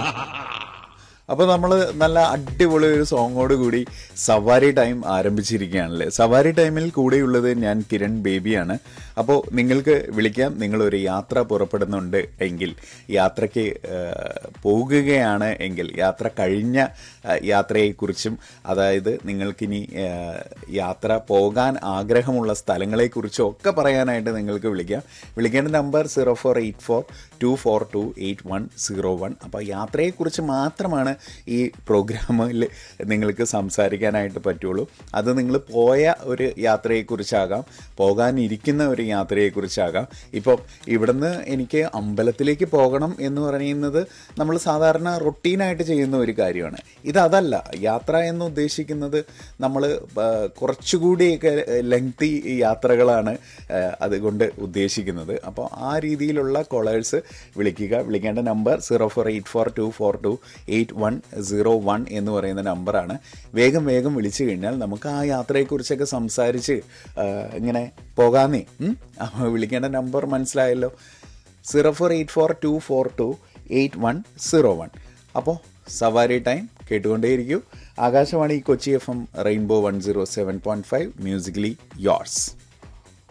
അപ്പോൾ നമ്മൾ നല്ല അടിപൊളി ഒരു സോങ്ങോട് കൂടി സവാരി ടൈം ആരംഭിച്ചിരിക്കുകയാണല്ലേ സവാരി ടൈമിൽ കൂടെയുള്ളത് ഞാൻ കിരൺ ബേബിയാണ് അപ്പോൾ നിങ്ങൾക്ക് വിളിക്കാം നിങ്ങളൊരു യാത്ര പുറപ്പെടുന്നുണ്ട് എങ്കിൽ യാത്രയ്ക്ക് ആ, പോകുകയാണ് എങ്കിൽ യാത്ര കഴിഞ്ഞ ആ, യാത്രയെക്കുറിച്ചും അതായത് നിങ്ങൾക്കിനി ആ, യാത്ര പോകാൻ ആഗ്രഹമുള്ള സ്ഥലങ്ങളെക്കുറിച്ചും ഒക്കെ പറയാനായിട്ട് നിങ്ങൾക്ക് വിളിക്കാം വിളിക്കേണ്ട number zero four eight four two four two eight one zero one അപ്പോൾ യാത്രയെക്കുറിച്ച് മാത്രമാണ് ഈ പ്രോഗ്രാമിൽ നിങ്ങൾക്ക് സംസാരിക്കാനായിട്ട് പറ്റുള്ളൂ അത് നിങ്ങൾ പോയ ഒരു യാത്രയെക്കുറിച്ചാകാം പോകാനിരിക്കുന്ന ഒരു യാത്രയെക്കുറിച്ചാകാം ഇപ്പോൾ ഇവിടുന്ന് എനിക്ക് അമ്പലത്തിലേക്ക് പോകണം എന്ന് പറയുന്നത് നമ്മൾ സാധാരണ റൊട്ടീനായിട്ട് ചെയ്യുന്ന ഒരു കാര്യമാണ് ഇതതല്ല യാത്ര എന്ന് ഉദ്ദേശിക്കുന്നത് നമ്മൾ കുറച്ചുകൂടിയൊക്കെ ലെങ്തി യാത്രകളാണ് ആ, അതുകൊണ്ട് ഉദ്ദേശിക്കുന്നത് അപ്പോൾ ആ രീതിയിലുള്ള കോളേഴ്സ് വിളിക്കുക വിളിക്കേണ്ട number zero four eight four two four two eight one zero one എന്ന് പറയുന്ന നമ്പറാണ് വേഗം വേഗം വിളിച്ചു കഴിഞ്ഞാൽ നമുക്ക് ആ യാത്രയെക്കുറിച്ചൊക്കെ സംസാരിച്ച് ആ, ഇങ്ങനെ പോകാന്നേ ഉം? അപ്പോൾ വിളിക്കേണ്ട നമ്പർ മനസ്സിലായല്ലോ zero four eight four two four two eight one zero one അപ്പോൾ സവാരി ടൈം കേട്ടുകൊണ്ടേയിരിക്കൂ Akashvani Kochi F M rainbow one zero seven point five musically yours